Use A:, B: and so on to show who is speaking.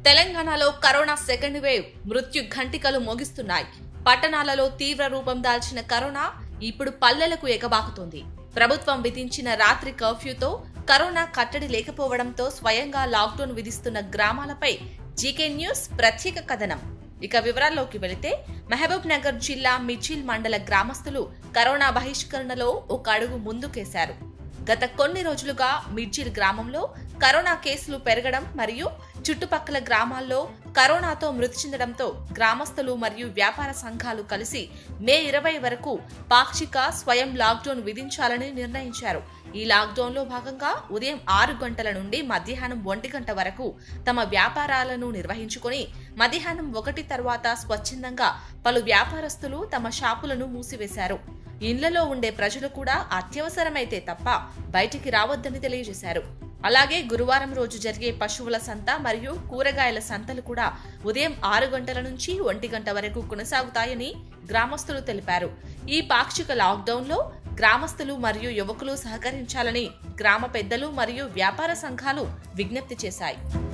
A: తెలంగాణలో corona second wave మృత్యు ఘంటికలు మోగిస్తున్నాయి పట్టణాలలో తీవ్ర రూపం దాల్చిన కరోనా ఇప్పుడు పల్లెలకు ఎగబాకుతోంది ప్రభుత్వం విధించిన రాత్రి కర్ఫ్యూతో కరోనా కట్టడి లేకపోవడంతో స్వయంగా లాక్డౌన్ విధిస్తున్న గ్రామాలపై జీకే న్యూస్ ప్రత్యేక కథనం ఇక వివరాల్లోకి వెళితే మహబూబ్ నగర్ జిల్లా మిచిల్ మండల గ్రామస్తులు కరోనా బహిష్కరణలో ఒక అడుగు ముందుకేశారు గత కొన్ని రోజులుగా మిర్జిల్ గ్రామంలో కరోనా కేసులు పెరగడం మరియు చుట్టుపక్కల గ్రామాల్లో కరోనాతో మృతి చెందడంతో గ్రామస్తులు మరియు వ్యాపార సంఘాలు కలిసి మే ఇరవై వరకు పాక్షిక స్వయం లాక్డౌన్ విధించాలని నిర్ణయించారు ఈ లాక్డౌన్ లో భాగంగా ఉదయం ఆరు గంటల నుండి మధ్యాహ్నం ఒంటి గంట వరకు తమ వ్యాపారాలను నిర్వహించుకొని మధ్యాహ్నం ఒకటి తర్వాత స్వచ్ఛందంగా పలు వ్యాపారస్తులు తమ షాపులను మూసివేశారు ఇళ్లలో ఉండే ప్రజలు కూడా అత్యవసరమైతే తప్ప బయటికి రావద్దని తెలియజేశారు అలాగే గురువారం రోజు జరిగే పశువుల సంత మరియు కూరగాయల సంతలు కూడా ఉదయం ఆరు గంటల నుంచి ఒంటి గంట వరకు కొనసాగుతాయని గ్రామస్తులు తెలిపారు ఈ పాక్షిక లాక్డౌన్లో గ్రామస్తులు మరియు యువకులు సహకరించాలని గ్రామ పెద్దలు మరియు వ్యాపార సంఘాలు విజ్ఞప్తి చేశాయి